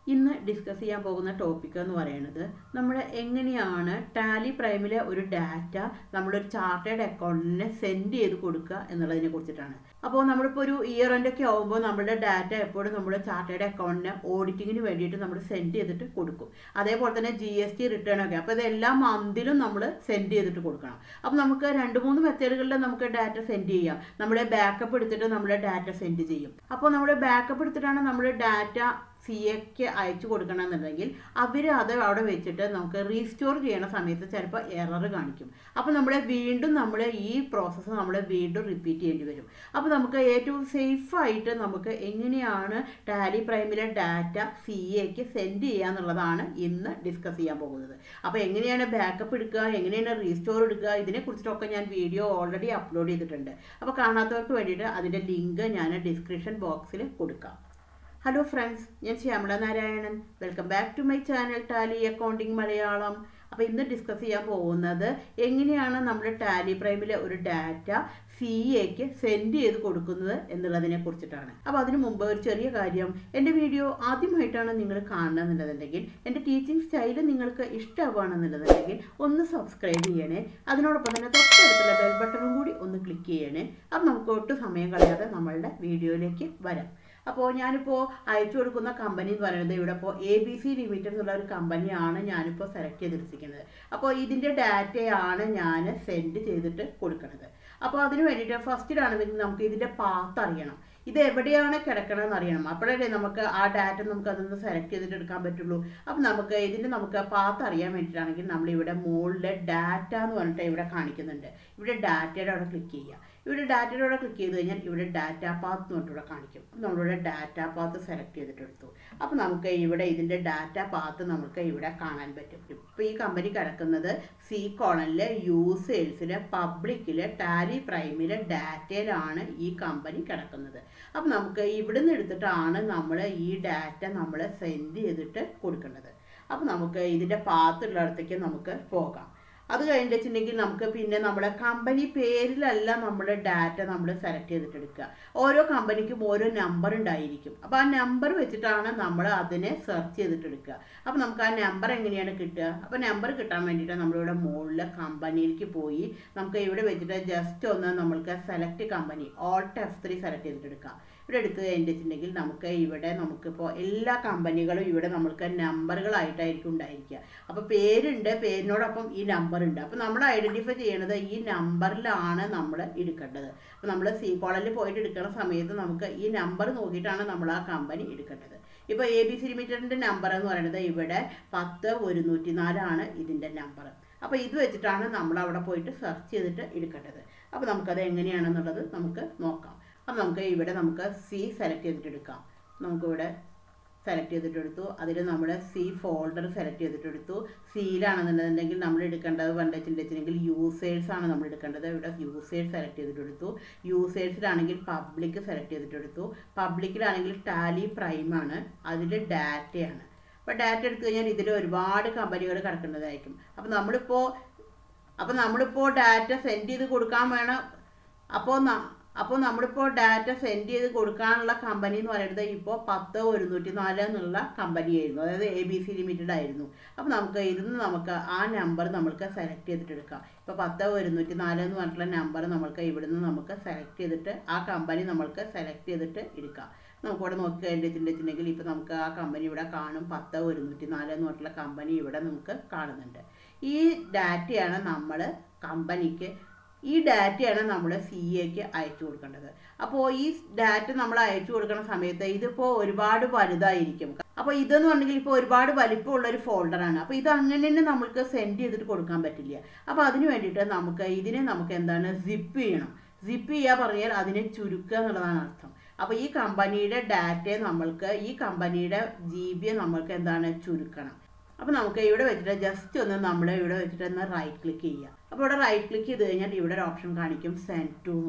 ഇന്ന് ഡിസ്കസ് ചെയ്യാൻ പോകുന്ന ടോപ്പിക് എന്ന് പറയുന്നത് നമ്മൾ എങ്ങനെയാണ് ടാലി പ്രൈമിലെ ഒരു ഡാറ്റ നമ്മളൊരു ചാർട്ടേഡ് അക്കൗണ്ടിന് സെൻഡ് ചെയ്ത് കൊടുക്കുക എന്നുള്ളതിനെ കുറിച്ചിട്ടാണ് അപ്പോൾ നമ്മളിപ്പോൾ ഒരു ഇയർ എൻഡ് ഒക്കെ ആകുമ്പോൾ നമ്മുടെ ഡാറ്റ എപ്പോഴും നമ്മൾ ചാർട്ടേഡ് അക്കൗണ്ടിന് ഓഡിറ്റിങ്ങിന് വേണ്ടിയിട്ട് നമ്മൾ സെൻഡ് ചെയ്തിട്ട് കൊടുക്കും അതേപോലെ തന്നെ ജി എസ് ടി റിട്ടേൺ ഒക്കെ അപ്പോൾ ഇത് എല്ലാ മന്തിലും നമ്മൾ സെൻഡ് ചെയ്തിട്ട് കൊടുക്കണം അപ്പോൾ നമുക്ക് രണ്ട് മൂന്ന് മെത്തേഡുകളിൽ നമുക്ക് ഡാറ്റ സെൻഡ് ചെയ്യാം നമ്മുടെ ബാക്കപ്പ് എടുത്തിട്ട് നമ്മുടെ ഡാറ്റ സെൻഡ് ചെയ്യും അപ്പോൾ നമ്മുടെ ബാക്കപ്പ് എടുത്തിട്ടാണ് നമ്മൾ ഡാറ്റ സി എക്ക് അയച്ചു കൊടുക്കണമെന്നുണ്ടെങ്കിൽ അവർ അത് അവിടെ വെച്ചിട്ട് നമുക്ക് റീസ്റ്റോർ ചെയ്യണ സമയത്ത് ചിലപ്പോൾ എറർ കാണിക്കും അപ്പോൾ നമ്മൾ വീണ്ടും നമ്മൾ ഈ പ്രോസസ്സ് നമ്മൾ വീണ്ടും റിപ്പീറ്റ് ചെയ്യേണ്ടി വരും അപ്പോൾ നമുക്ക് ഏറ്റവും സേഫായിട്ട് നമുക്ക് എങ്ങനെയാണ് ടാലി പ്രൈമിലെ ഡാറ്റ സി എക്ക് സെൻഡ് ചെയ്യുക എന്നുള്ളതാണ് ഇന്ന് ഡിസ്കസ് ചെയ്യാൻ പോകുന്നത് അപ്പോൾ എങ്ങനെയാണ് ബാക്കപ്പ് എടുക്കുക എങ്ങനെയാണ് റീസ്റ്റോർ എടുക്കുക ഇതിനെക്കുറിച്ചിട്ടൊക്കെ ഞാൻ വീഡിയോ ഓൾറെഡി അപ്ലോഡ് ചെയ്തിട്ടുണ്ട് അപ്പോൾ കാണാത്തവർക്ക് വേണ്ടിയിട്ട് അതിൻ്റെ ലിങ്ക് ഞാൻ ഡിസ്ക്രിപ്ഷൻ ബോക്സിൽ കൊടുക്കാം ഹലോ ഫ്രണ്ട്സ് ഞാൻ Shyamala Narayanan welcome back to my channel Tally accounting Malayalam അപ്പോൾ ഇന്ന് ഡിസ്കസ് ചെയ്യാൻ പോകുന്നത് എങ്ങനെയാണ് നമ്മൾ ടാലി പ്രൈമിലെ ഒരു ഡാറ്റ സി എക്ക് സെൻഡ് ചെയ്ത് കൊടുക്കുന്നത് എന്നുള്ളതിനെ കുറിച്ചിട്ടാണ് അപ്പോൾ അതിനു മുമ്പ് ഒരു ചെറിയ കാര്യം എൻ്റെ വീഡിയോ ആദ്യമായിട്ടാണ് നിങ്ങൾ കാണുന്നതെന്നുണ്ടെങ്കിൽ എൻ്റെ ടീച്ചിങ് സ്റ്റൈല് നിങ്ങൾക്ക് ഇഷ്ടമാണെന്നുള്ളതുണ്ടെങ്കിൽ ഒന്ന് സബ്സ്ക്രൈബ് ചെയ്യണേ അതിനോടൊപ്പം തന്നെ തൊട്ടടുത്തുള്ള ബെൽ ബട്ടണും കൂടി ഒന്ന് ക്ലിക്ക് ചെയ്യണേ അപ്പം നമുക്ക് ഒട്ടും സമയം കളയാതെ നമ്മളുടെ വീഡിയോയിലേക്ക് വരാം അപ്പോൾ ഞാനിപ്പോൾ അയച്ചു കൊടുക്കുന്ന കമ്പനി എന്ന് പറയുന്നത് ഇവിടെ ഇപ്പോൾ എ ബി സി ലിമിറ്റഡ് എന്നുള്ള ഒരു കമ്പനിയാണ് ഞാനിപ്പോൾ സെലക്ട് ചെയ്തിരിക്കുന്നത് അപ്പോൾ ഇതിൻ്റെ ഡാറ്റയാണ് ഞാൻ സെൻഡ് ചെയ്തിട്ട് കൊടുക്കുന്നത് അപ്പോൾ അതിന് വേണ്ടിയിട്ട് ഫസ്റ്റിലാണെങ്കിൽ നമുക്ക് ഇതിൻ്റെ പാത്ത് അറിയണം ഇത് എവിടെയാണ് കിടക്കണമെന്ന് അറിയണം അപ്പോഴല്ലേ നമുക്ക് ആ ഡാറ്റ നമുക്ക് അതൊന്ന് സെലക്ട് ചെയ്തിട്ട് എടുക്കാൻ പറ്റുള്ളൂ അപ്പം നമുക്ക് ഇതിൻ്റെ നമുക്ക് പാത്ത് അറിയാൻ വേണ്ടിയിട്ടാണെങ്കിൽ നമ്മൾ ഇവിടെ മുകളിൽ ഡാറ്റ എന്ന് പറഞ്ഞിട്ട് ഇവിടെ കാണിക്കുന്നുണ്ട് ഇവിടെ ഡാറ്റയുടെ അവിടെ ക്ലിക്ക് ചെയ്യുക ഇവിടെ ഡാറ്റയുടെ അവിടെ ക്ലിക്ക് ചെയ്ത് കഴിഞ്ഞാൽ ഇവിടെ ഡാറ്റ പാത്ത് എന്ന് പറഞ്ഞിട്ട് ഇവിടെ കാണിക്കും നമ്മളിവിടെ ഡാറ്റ പാത്ത് സെലക്ട് ചെയ്തിട്ട് എടുത്തു അപ്പോൾ നമുക്ക് ഇവിടെ ഇതിൻ്റെ ഡാറ്റ പാത്ത് നമുക്ക് ഇവിടെ കാണാൻ പറ്റും ഇപ്പോൾ ഈ കമ്പനി കിടക്കുന്നത് സി കോളനിലെ യൂസേഴ്സിലെ പബ്ലിക്കിലെ ടാലി പ്രൈമിലെ ഡാറ്റയിലാണ് ഈ കമ്പനി കിടക്കുന്നത് അപ്പോൾ നമുക്ക് ഇവിടുന്ന് എടുത്തിട്ടാണ് നമ്മൾ ഈ ഡാറ്റ നമ്മൾ സെൻഡ് ചെയ്തിട്ട് കൊടുക്കേണ്ടത് അപ്പോൾ നമുക്ക് ഇതിൻ്റെ പാത്തുള്ളിടത്തേക്ക് നമുക്ക് പോകാം അത് കഴിഞ്ഞിട്ട് വെച്ചിട്ടുണ്ടെങ്കിൽ നമുക്ക് പിന്നെ നമ്മുടെ കമ്പനി പേരിലല്ല നമ്മൾ ഡാറ്റ നമ്മൾ സെലക്ട് ചെയ്തിട്ട് എടുക്കുക ഓരോ കമ്പനിക്കും ഓരോ നമ്പർ ഉണ്ടായിരിക്കും അപ്പോൾ ആ നമ്പർ വെച്ചിട്ടാണ് നമ്മൾ അതിനെ സെർച്ച് ചെയ്തിട്ട് എടുക്കുക അപ്പോൾ നമുക്ക് ആ നമ്പർ എങ്ങനെയാണ് കിട്ടുക അപ്പോൾ നമ്പർ കിട്ടാൻ വേണ്ടിയിട്ട് നമ്മളിവിടെ മുകളിൽ കമ്പനിയിലേക്ക് പോയി നമുക്ക് ഇവിടെ വെച്ചിട്ട് ജസ്റ്റ് ഒന്ന് നമ്മൾക്ക് select company alt F three select ചെയ്തിട്ട് എടുക്കാം ഇവിടെ എടുത്ത് കഴിഞ്ഞിട്ടുണ്ടെങ്കിൽ നമുക്ക് ഇവിടെ നമുക്കിപ്പോൾ എല്ലാ കമ്പനികളും ഇവിടെ നമുക്ക് നമ്പറുകളായിട്ടായിരിക്കും ഉണ്ടായിരിക്കുക അപ്പോൾ പേരുണ്ട് പേരിനോടൊപ്പം ഈ നമ്പർ ഉണ്ട് അപ്പോൾ നമ്മൾ ഐഡൻറ്റിഫൈ ചെയ്യണത് ഈ നമ്പറിലാണ് നമ്മൾ എടുക്കേണ്ടത് അപ്പോൾ നമ്മൾ സി കോളനിൽ പോയിട്ട് എടുക്കുന്ന സമയത്ത് നമുക്ക് ഈ നമ്പർ നോക്കിയിട്ടാണ് നമ്മൾ ആ കമ്പനി എടുക്കേണ്ടത് ഇപ്പോൾ എ ബി സി ലിമിറ്റഡിൻ്റെ നമ്പർ എന്ന് പറയുന്നത് ഇവിടെ പത്ത് ഒരുന്നൂറ്റി നാലാണ് ഇതിൻ്റെ നമ്പർ അപ്പോൾ ഇത് വെച്ചിട്ടാണ് നമ്മൾ അവിടെ പോയിട്ട് സെർച്ച് ചെയ്തിട്ട് എടുക്കേണ്ടത് അപ്പോൾ നമുക്കത് എങ്ങനെയാണെന്നുള്ളത് നമുക്ക് നോക്കാം അപ്പോൾ നമുക്ക് ഇവിടെ നമുക്ക് സി സെലക്ട് ചെയ്തിട്ട് എടുക്കാം നമുക്കിവിടെ സെലക്ട് ചെയ്തിട്ട് എടുത്തു അതിൽ നമ്മൾ സി ഫോൾഡർ സെലക്ട് ചെയ്തിട്ട് എടുത്തു സിയിലാണെന്നുണ്ടെങ്കിൽ നമ്മൾ എടുക്കേണ്ടത് വെച്ചിട്ടുണ്ടെങ്കിൽ യൂസേഴ്സ് ആണ് നമ്മൾ എടുക്കേണ്ടത് ഇവിടെ യൂസേഴ്സ് സെലക്ട് ചെയ്തിട്ട് എടുത്തു യൂസേഴ്സിലാണെങ്കിൽ പബ്ലിക് സെലക്ട് ചെയ്തിട്ട് എടുത്തു പബ്ലിക്കിലാണെങ്കിൽ ടാലി പ്രൈം ആണ് അതിൽ ഡാറ്റയാണ് അപ്പോൾ ഡാറ്റ എടുത്തു കഴിഞ്ഞാൽ ഇതിൽ ഒരുപാട് കമ്പനികൾ കിടക്കുന്നതായിരിക്കും അപ്പോൾ നമ്മളിപ്പോൾ അപ്പോൾ നമ്മളിപ്പോൾ ഡാറ്റ സെൻഡ് ചെയ്ത് കൊടുക്കാൻ വേണം അപ്പോൾ അപ്പോൾ നമ്മളിപ്പോൾ ഡാറ്റ സെൻഡ് ചെയ്ത് കൊടുക്കാനുള്ള കമ്പനി എന്ന് പറയുന്നത് ഇപ്പോൾ പത്ത് ഒരുന്നൂറ്റി നാല് എന്നുള്ള കമ്പനി ആയിരുന്നു അതായത് എ ബി സി ലിമിറ്റഡ് ആയിരുന്നു അപ്പോൾ നമുക്ക് ഇതിന്ന് നമുക്ക് ആ നമ്പർ നമ്മൾക്ക് സെലക്ട് ചെയ്തിട്ട് എടുക്കാം ഇപ്പോൾ പത്ത് ഒരുന്നൂറ്റി നാല് എന്ന് പറഞ്ഞിട്ടുള്ള നമ്പർ നമ്മൾക്ക് ഇവിടുന്ന് നമുക്ക് സെലക്ട് ചെയ്തിട്ട് ആ കമ്പനി നമ്മൾക്ക് സെലക്ട് ചെയ്തിട്ട് എടുക്കാം നമുക്കിവിടെ നോക്കി കഴിഞ്ഞിട്ടുണ്ടെങ്കിൽ ഇപ്പോൾ നമുക്ക് ആ കമ്പനി ഇവിടെ കാണും പത്ത് ഒരുന്നൂറ്റി നാല് എന്ന് പറഞ്ഞിട്ടുള്ള കമ്പനി ഇവിടെ നമുക്ക് കാണുന്നുണ്ട് ഈ ഡാറ്റയാണ് നമ്മൾ കമ്പനിക്ക് ഈ ഡാറ്റയാണ് നമ്മൾ സി എക്ക് അയച്ചു കൊടുക്കേണ്ടത് അപ്പോൾ ഈ ഡാറ്റ നമ്മൾ അയച്ചു കൊടുക്കുന്ന സമയത്ത് ഇതിപ്പോൾ ഒരുപാട് വലുതായിരിക്കും അപ്പോൾ ഇതെന്ന് പറഞ്ഞെങ്കിൽ ഇപ്പോൾ ഒരുപാട് വലിപ്പമുള്ള ഒരു ഫോൾഡറാണ് അപ്പോൾ ഇത് അങ്ങനെ തന്നെ നമുക്ക് സെൻഡ് ചെയ്തിട്ട് കൊടുക്കാൻ പറ്റില്ല അപ്പോൾ അതിന് വേണ്ടിയിട്ട് നമുക്ക് ഇതിനെ നമുക്ക് എന്താണ് സിപ്പ് ചെയ്യണം സിപ്പ് ചെയ്യുക പറഞ്ഞാൽ അതിനെ ചുരുക്കുക എന്നുള്ളതാണ് അർത്ഥം അപ്പോൾ ഈ കമ്പനിയുടെ ഡാറ്റയെ നമ്മൾക്ക് ഈ കമ്പനിയുടെ ജി ബിയെ നമ്മൾക്ക് എന്താണ് ചുരുക്കണം അപ്പോൾ നമുക്ക് ഇവിടെ വെച്ചിട്ട് ജസ്റ്റ് ഒന്ന് നമ്മൾ ഇവിടെ വെച്ചിട്ട് ഒന്ന് റൈറ്റ് ക്ലിക്ക് ചെയ്യുക അപ്പോൾ ഇവിടെ റൈറ്റ് ക്ലിക്ക് ചെയ്ത് കഴിഞ്ഞാൽ ഇവിടെ ഒരു ഓപ്ഷൻ കാണിക്കും സെൻഡ് ടു എന്ന് പറഞ്ഞിട്ട്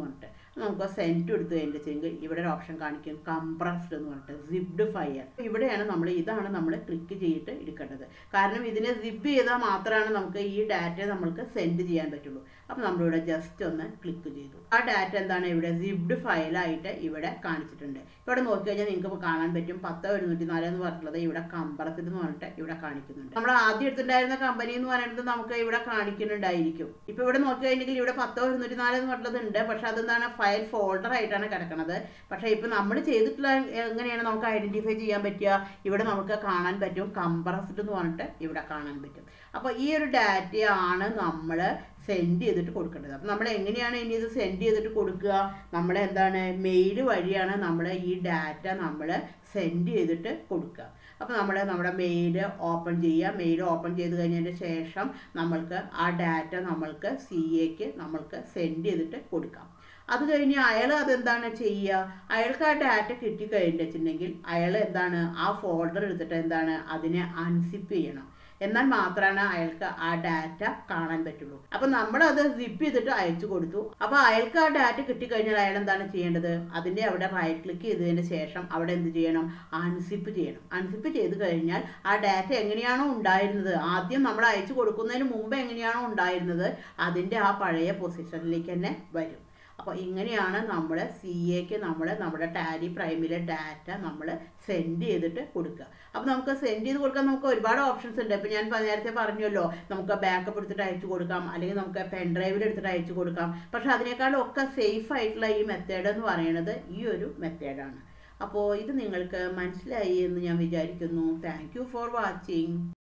നമുക്ക് സെൻറ്റ് എടുത്ത് കഴിഞ്ഞിട്ട് വെച്ചെങ്കിൽ ഇവിടെ ഒരു ഓപ്ഷൻ കാണിക്കും കംപ്രസ്ഡ് എന്ന് പറഞ്ഞിട്ട് സിപ്ഡ് ഫയർ ഇവിടെയാണ് നമ്മൾ ഇതാണ് നമ്മൾ ക്ലിക്ക് ചെയ്തിട്ട് എടുക്കേണ്ടത് കാരണം ഇതിനെ സിപ്പ് ചെയ്താൽ മാത്രമാണ് നമുക്ക് ഈ ഡാറ്റ നമ്മൾക്ക് സെൻഡ് ചെയ്യാൻ പറ്റുള്ളൂ അപ്പോൾ നമ്മളിവിടെ ജസ്റ്റ് ഒന്ന് ക്ലിക്ക് ചെയ്തു ആ ഡാറ്റ എന്താണ് ഇവിടെ സിപ്ഡ് ഫയലായിട്ട് ഇവിടെ കാണിച്ചിട്ടുണ്ട് ഇവിടെ നോക്കി കഴിഞ്ഞാൽ നിങ്ങൾക്ക് കാണാൻ പറ്റും പത്ത് എഴുന്നൂറ്റി നാല് എന്ന് പറഞ്ഞിട്ടുള്ളത് ഇവിടെ കമ്പറത്തിൽ എന്ന് പറഞ്ഞിട്ട് ഇവിടെ കാണിക്കുന്നുണ്ട് നമ്മൾ ആദ്യം എടുത്തിട്ടുണ്ടായിരുന്ന കമ്പനി എന്ന് പറയുന്നത് നമുക്ക് ഇവിടെ കാണിക്കുന്നുണ്ടായിരിക്കും ഇപ്പോൾ ഇവിടെ നോക്കി കഴിഞ്ഞെങ്കിൽ ഇവിടെ പത്തോ എഴുന്നൂറ്റി നാല് എന്ന് പറഞ്ഞിട്ടുള്ളത് ഉണ്ട് പക്ഷെ അതെന്താണ് ഫയൽ ഫോൾഡർ ആയിട്ടാണ് കിടക്കുന്നത് പക്ഷേ ഇപ്പോൾ നമ്മൾ ചെയ്തിട്ടുള്ള എങ്ങനെയാണ് നമുക്ക് ഐഡന്റിഫൈ ചെയ്യാൻ പറ്റുക ഇവിടെ നമുക്ക് കാണാൻ പറ്റും കംപ്രസ്ഡ് എന്ന് പറഞ്ഞിട്ട് ഇവിടെ കാണാൻ പറ്റും അപ്പോൾ ഈ ഒരു ഡാറ്റയാണ് നമ്മൾ സെൻഡ് ചെയ്തിട്ട് കൊടുക്കേണ്ടത് അപ്പം നമ്മൾ എങ്ങനെയാണ് ഇനി ഇത് സെൻഡ് ചെയ്തിട്ട് കൊടുക്കുക നമ്മൾ എന്താണ് മെയിൽ വഴിയാണ് നമ്മൾ ഈ ഡാറ്റ നമ്മൾ സെൻഡ് ചെയ്തിട്ട് കൊടുക്കുക അപ്പോൾ നമ്മൾ നമ്മുടെ മെയിൽ ഓപ്പൺ ചെയ്യുക മെയിൽ ഓപ്പൺ ചെയ്ത് കഴിഞ്ഞതിന് ശേഷം നമ്മൾക്ക് ആ ഡാറ്റ നമ്മൾക്ക് സി എക്ക് നമ്മൾക്ക് സെൻഡ് ചെയ്തിട്ട് കൊടുക്കാം അത് കഴിഞ്ഞ് അയാൾ അതെന്താണ് ചെയ്യുക അയാൾക്ക് ആ ഡാറ്റ കിട്ടിക്കഴിഞ്ഞിട്ടുണ്ടെങ്കിൽ അയാൾ എന്താണ് ആ ഫോൾഡർ എടുത്തിട്ട് എന്താണ് അതിനെ അൺസിപ്പ് ചെയ്യണം എന്നാൽ മാത്രമാണ് അയാൾക്ക് ആ ഡാറ്റ കാണാൻ പറ്റുള്ളൂ അപ്പൊ നമ്മൾ അത് സിപ്പ് ചെയ്തിട്ട് അയച്ചു കൊടുത്തു അപ്പൊ അയാൾക്ക് ആ ഡാറ്റ കിട്ടിക്കഴിഞ്ഞാൽ അയാൾ എന്താണ് ചെയ്യേണ്ടത് അതിന്റെ അവിടെ റൈറ്റ് ക്ലിക്ക് ചെയ്തതിന് ശേഷം അവിടെ എന്ത് ചെയ്യണം അൺസിപ്പ് ചെയ്യണം അൺസിപ്പ് ചെയ്ത് കഴിഞ്ഞാൽ ആ ഡാറ്റ എങ്ങനെയാണോ ഉണ്ടായിരുന്നത് ആദ്യം നമ്മൾ അയച്ചു കൊടുക്കുന്നതിന് മുമ്പ് എങ്ങനെയാണോ ഉണ്ടായിരുന്നത് അതിന്റെ ആ പഴയ പൊസിഷനിലേക്ക് തന്നെ വരും അപ്പോൾ ഇങ്ങനെയാണ് നമ്മൾ സി എക്ക് നമ്മൾ നമ്മുടെ ടാലി പ്രൈമിലെ ഡാറ്റ നമ്മൾ സെൻഡ് ചെയ്തിട്ട് കൊടുക്കുക അപ്പോൾ നമുക്ക് സെൻഡ് ചെയ്ത് കൊടുക്കാൻ നമുക്ക് ഒരുപാട് ഓപ്ഷൻസ് ഉണ്ട് ഇപ്പോൾ ഞാൻ നേരത്തെ പറഞ്ഞല്ലോ നമുക്ക് ബാക്കപ്പ് എടുത്തിട്ട് അയച്ചു കൊടുക്കാം അല്ലെങ്കിൽ നമുക്ക് പെൻ ഡ്രൈവിൽ എടുത്തിട്ട് അയച്ചു കൊടുക്കാം പക്ഷേ അതിനേക്കാളും ഒക്കെ സേഫ് ആയിട്ടുള്ള ഈ മെത്തേഡ് എന്ന് പറയുന്നത് ഈ ഒരു മെത്തേഡാണ് അപ്പോൾ ഇത് നിങ്ങൾക്ക് മനസ്സിലായി എന്ന് ഞാൻ വിചാരിക്കുന്നു താങ്ക് യു ഫോർ വാച്ചിങ്